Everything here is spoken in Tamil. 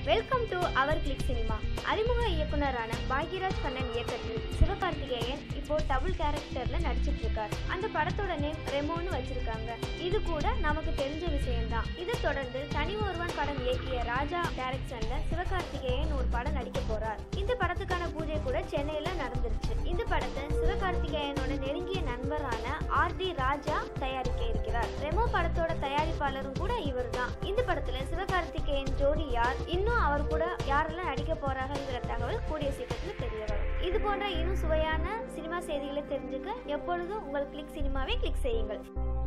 welcome to our click cinema அறிமுக இயக்குனரான பாக்யராஜ் கண்ணன் இயக்கத்தில் சிவகார்த்திகேயன் இப்போ டபுள் கேரக்டர்ல நடிச்சிட்டு இருக்கார் அந்த படத்தோட நேம் ரெமோன்னு வச்சிருக்காங்க இது கூட நமக்கு தெரிஞ்ச விஷயம்தான் இதை தொடர்ந்து தனி ஒருவன் படம் இயக்கிய ராஜா டைரக்ஷன்ல சிவகார்த்திகேயன் ஒரு படம் நடிக்க போறார் இந்த படத்துக்கான பூஜை கூட சென்னையில நடந்துருச்சு இந்த படத்தை சிவகார்த்திகேயனோட நெருங்கிய நண்பரான ஆர் டி ராஜா தயாரிக்க இருக்கிறார் ரெமோ படத்தோட தயாரிப்பாளரும் கூட இவர்தான் இந்த படத்துல சிவகார்த்திகேயன் ஜோடி யார் இன்னும் அவர் கூட யாரெல்லாம் நடிக்க போறாங்கங்கிற தகவல் கூடிய சீக்கிரத்துல தெரிய வரும் இது போன்ற இன்னும் சுவையான சினிமா செய்திகளை தெரிஞ்சுக்க எப்பொழுதும் உங்கள் கிளிக் சினிமாவை கிளிக் செய்யுங்கள்